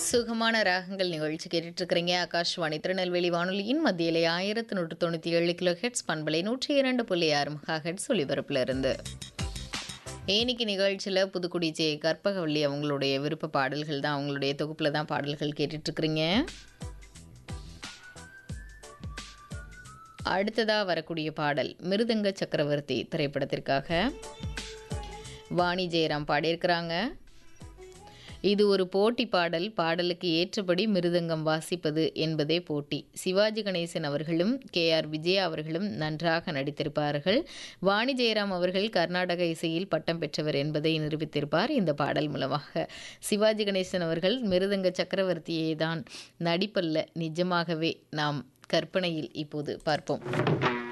சுகமான ராகங்கள் நிகழ்ச்சி கேட்டுட்டு இருக்கிறீங்க ஆகாஷ்வாணி திருநெல்வேலி வானொலியின் மத்தியிலே ஆயிரத்து நூற்று தொண்ணூற்றி ஏழு கிலோ ஹெட்ஸ் பண்பலை நூற்றி இரண்டு புள்ளி ஆறு மெகா ஹெட்ஸ் ஒலிபரப்பில் இருந்து ஏனிக்கு நிகழ்ச்சியில் புதுக்குடி ஜே கற்பகவள்ளி அவங்களுடைய விருப்ப பாடல்கள் தான் அவங்களுடைய தொகுப்பில் தான் பாடல்கள் கேட்டுட்டு இருக்கிறீங்க அடுத்ததாக வரக்கூடிய பாடல் மிருதங்க சக்கரவர்த்தி திரைப்படத்திற்காக வாணி ஜெயராம் பாடியிருக்கிறாங்க இது ஒரு போட்டி பாடல் பாடலுக்கு ஏற்றபடி மிருதங்கம் வாசிப்பது என்பதே போட்டி சிவாஜி கணேசன் அவர்களும் கே ஆர் விஜயா அவர்களும் நன்றாக நடித்திருப்பார்கள் வாணி ஜெயராம் அவர்கள் கர்நாடக இசையில் பட்டம் பெற்றவர் என்பதை நிரூபித்திருப்பார் இந்த பாடல் மூலமாக சிவாஜி கணேசன் அவர்கள் மிருதங்க சக்கரவர்த்தியை தான் நடிப்பல்ல நிஜமாகவே நாம் கற்பனையில் இப்போது பார்ப்போம்